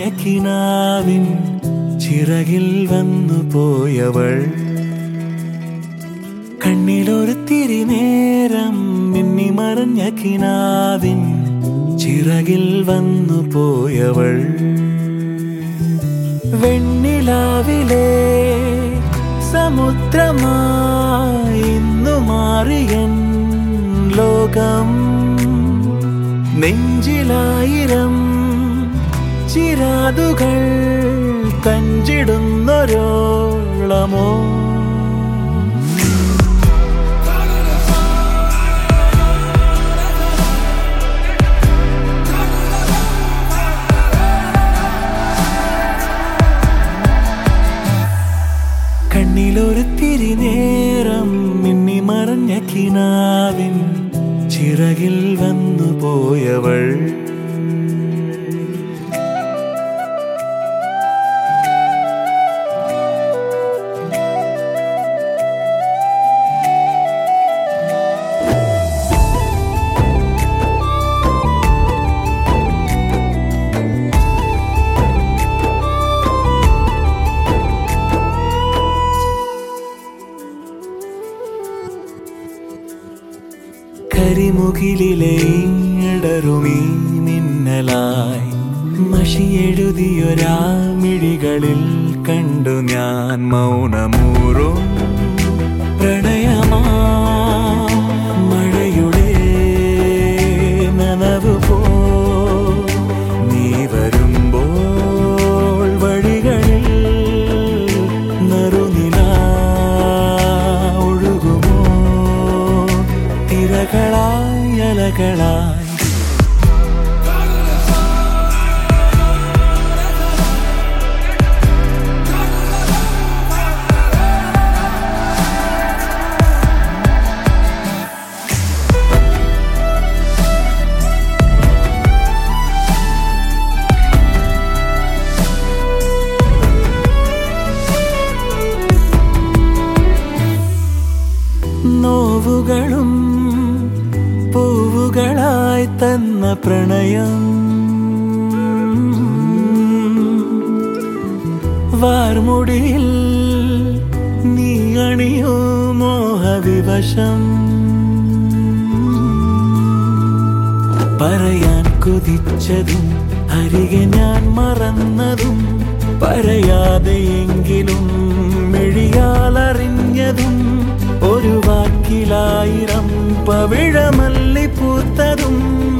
കിനാവിൻ ചിറകിൽ വന്നു പോയവൾ കണ്ണിലൊരു തിരി നേരം മിന്നി മറഞ്ഞ കിനാവിൻ ചിറകിൽ വന്നു പോയവൾ വെണ്ണിലാവിലെ സമുദ്രമായി ഇന്നു മാറിയൻ ലോകം നെഞ്ചിലായിരം ചിരാതുകൾ കഞ്ചിടുന്നൊരോളമോ കണ്ണിലൊരു തിരി നേരം മിന്നി മറഞ്ഞ കിനാവിൻ ചിറകിൽ വന്നു പോയവൾ കരിമുകിലിലെ ഇടറുമീ മിന്നലായി മഷിയെഴുതിയൊരാ മിഴികളിൽ കണ്ടു ഞാൻ മൗനമൂറും പ്രണയമാ മഴയുടെ നനവ് പോ നീ വരുമ്പോൾ വഴികളിൽ നറുനില ഒഴുകുമോ തിരകളായി അലകളായി നോവുകളും പൂവുകളായി തന്ന പ്രണയം വാർമുടിയിൽ നീ അണിയോ മോഹവിവശം പറയാൻ കൊതിച്ചതും അരികെ ഞാൻ മറന്നതും പറയാതെയെങ്കിലും മെഴിയാലറിഞ്ഞതും ഒരു വാക്കിലായിരം പവിഴമല്ലി പൂത്തതും